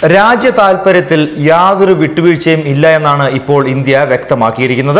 രാജ്യ താൽപര്യത്തിൽ യാതൊരു വിട്ടുവീഴ്ചയും ഇല്ല എന്നാണ് ഇപ്പോൾ ഇന്ത്യ വ്യക്തമാക്കിയിരിക്കുന്നത്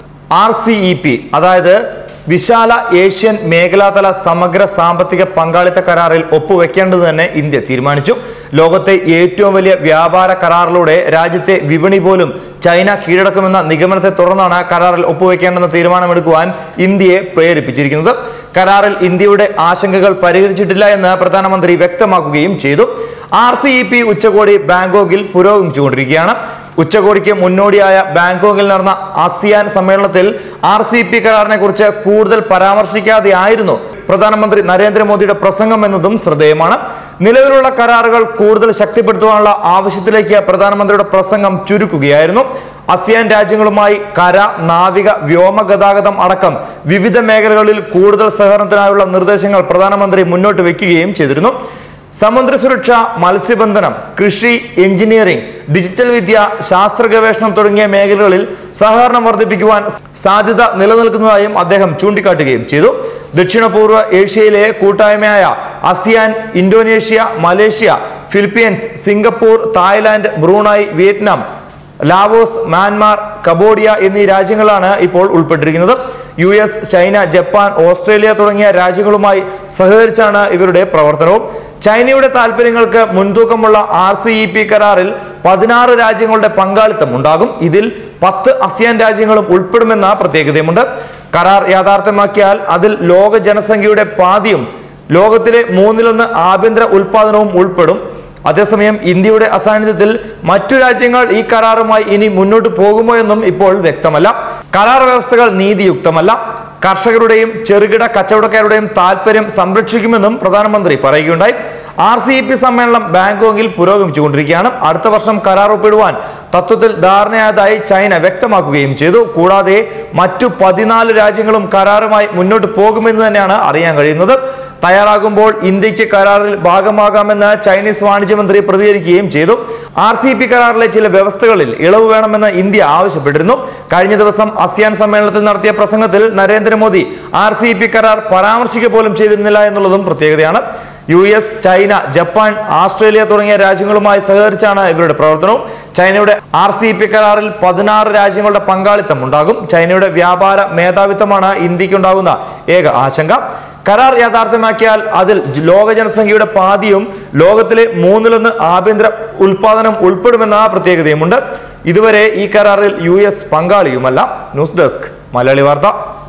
ആർ സി ഇ പി അതായത് വിശാല ഏഷ്യൻ മേഖലാതല സമഗ്ര സാമ്പത്തിക പങ്കാളിത്ത കരാറിൽ ഒപ്പുവെക്കേണ്ടത് തന്നെ ഇന്ത്യ തീരുമാനിച്ചു ലോകത്തെ ഏറ്റവും വലിയ വ്യാപാര കരാറിലൂടെ രാജ്യത്തെ വിപണി പോലും ചൈന കീഴടക്കുമെന്ന നിഗമനത്തെ തുടർന്നാണ് കരാറിൽ ഒപ്പുവെക്കേണ്ടെന്ന തീരുമാനമെടുക്കുവാൻ ഇന്ത്യയെ പ്രേരിപ്പിച്ചിരിക്കുന്നത് കരാറിൽ ഇന്ത്യയുടെ ആശങ്കകൾ പരിഹരിച്ചിട്ടില്ല എന്ന് പ്രധാനമന്ത്രി വ്യക്തമാക്കുകയും ചെയ്തു ആർ സി ഇ പി ഉച്ചകോടി ബാങ്കോക്കിൽ പുരോഗമിച്ചുകൊണ്ടിരിക്കുകയാണ് ഉച്ചകോടിക്ക് മുന്നോടിയായ ബാങ്കോക്കിൽ നടന്ന ആസിയാൻ സമ്മേളനത്തിൽ ആർ സി പി കരാറിനെ കുറിച്ച് കൂടുതൽ പരാമർശിക്കാതെ ആയിരുന്നു പ്രധാനമന്ത്രി നരേന്ദ്രമോദിയുടെ പ്രസംഗം എന്നതും ശ്രദ്ധേയമാണ് നിലവിലുള്ള കരാറുകൾ കൂടുതൽ ശക്തിപ്പെടുത്തുവാനുള്ള ആവശ്യത്തിലേക്ക് പ്രധാനമന്ത്രിയുടെ പ്രസംഗം ചുരുക്കുകയായിരുന്നു അസിയാൻ രാജ്യങ്ങളുമായി കര നാവിക വ്യോമ ഗതാഗതം അടക്കം വിവിധ മേഖലകളിൽ കൂടുതൽ സഹകരണത്തിനായുള്ള നിർദ്ദേശങ്ങൾ പ്രധാനമന്ത്രി മുന്നോട്ട് വെക്കുകയും ചെയ്തിരുന്നു സമുദ്ര സുരക്ഷ മത്സ്യബന്ധനം കൃഷി എഞ്ചിനീയറിംഗ് ഡിജിറ്റൽ വിദ്യ ശാസ്ത്ര ഗവേഷണം തുടങ്ങിയ മേഖലകളിൽ സഹകരണം വർദ്ധിപ്പിക്കുവാൻ സാധ്യത നിലനിൽക്കുന്നതായും അദ്ദേഹം ചൂണ്ടിക്കാട്ടുകയും ചെയ്തു ദക്ഷിണപൂർവ്വ ഏഷ്യയിലെ കൂട്ടായ്മയായ ASEAN Indonesia Malaysia Philippines Singapore Thailand Brunei Vietnam Laos Myanmar Cambodia എന്നീ രാജ്യങ്ങളാണ് ഇപ്പോൾ ഉൾപ്പെട്ടിരിക്കുന്നത് U S China Japan Australia തുടങ്ങിയ രാജ്യങ്ങളുമായി സഹകരിച്ചാണ് ഇവരുടെ പ്രവർത്തനവും ചൈനയുടെ താല്പര്യങ്ങൾക്ക് മുൻതൂക്കമുള്ള ആർ സി ഇ പി കരാറിൽ പതിനാറ് രാജ്യങ്ങളുടെ പങ്കാളിത്തം ഉണ്ടാകും ഇതിൽ പത്ത് അസിയാൻ രാജ്യങ്ങളും ഉൾപ്പെടുമെന്ന പ്രത്യേകതയുമുണ്ട് കരാർ യാഥാർത്ഥ്യമാക്കിയാൽ അതിൽ ലോക ജനസംഖ്യയുടെ പാതിയും ലോകത്തിലെ മൂന്നിലൊന്ന് ആഭ്യന്തര ഉൽപാദനവും ഉൾപ്പെടും അതേസമയം ഇന്ത്യയുടെ അസാന്നിധ്യത്തിൽ മറ്റു രാജ്യങ്ങൾ ഈ കരാറുമായി ഇനി മുന്നോട്ട് പോകുമോ എന്നും ഇപ്പോൾ വ്യക്തമല്ല കരാർ വ്യവസ്ഥകൾ നീതിയുക്തമല്ല കർഷകരുടെയും ചെറുകിട കച്ചവടക്കാരുടെയും താല്പര്യം സംരക്ഷിക്കുമെന്നും പ്രധാനമന്ത്രി പറയുകയുണ്ടായി ആർ സി ഇ പി സമ്മേളനം ബാങ്കോക്കിൽ പുരോഗമിച്ചുകൊണ്ടിരിക്കുകയാണ് അടുത്ത വർഷം കരാർ ഒപ്പിടുവാൻ തത്വത്തിൽ ധാരണയായതായി ചൈന വ്യക്തമാക്കുകയും ചെയ്തു കൂടാതെ മറ്റു പതിനാല് രാജ്യങ്ങളും കരാറുമായി മുന്നോട്ട് പോകുമെന്ന് തന്നെയാണ് അറിയാൻ കഴിയുന്നത് തയ്യാറാകുമ്പോൾ ഇന്ത്യക്ക് കരാറിൽ ഭാഗമാകാമെന്ന് ചൈനീസ് വാണിജ്യമന്ത്രി പ്രതികരിക്കുകയും ചെയ്തു ആർ സി പി കരാറിലെ ചില വ്യവസ്ഥകളിൽ ഇളവ് വേണമെന്ന് ഇന്ത്യ ആവശ്യപ്പെട്ടിരുന്നു കഴിഞ്ഞ ദിവസം അസിയാൻ സമ്മേളനത്തിൽ നടത്തിയ പ്രസംഗത്തിൽ നരേന്ദ്രമോദി ആർ സി പി കരാർ പരാമർശിക്കുക പോലും ചെയ്തിരുന്നില്ല എന്നുള്ളതും പ്രത്യേകതയാണ് U S China Japan Australia തുടങ്ങിയ രാജ്യങ്ങളുമായി സഹകരിച്ചാണ് ഇവരുടെ പ്രവർത്തനവും ചൈനയുടെ ആർ സി പി കരാറിൽ പതിനാറ് രാജ്യങ്ങളുടെ പങ്കാളിത്തം ഉണ്ടാകും ചൈനയുടെ വ്യാപാര മേധാവിത്വമാണ് ഇന്ത്യക്കുണ്ടാകുന്ന ഏക ആശങ്ക കരാർ യാഥാർത്ഥ്യമാക്കിയാൽ അതിൽ ലോക ജനസംഖ്യയുടെ പാതിയും ലോകത്തിലെ മൂന്നിലൊന്ന് ആഭ്യന്തര ഉൽപാദനം ഉൾപ്പെടുമെന്ന പ്രത്യേകതയുമുണ്ട് ഇതുവരെ ഈ കരാറിൽ യു എസ് പങ്കാളിയുമല്ല ന്യൂസ് ഡെസ്ക് മലയാളി വാർത്ത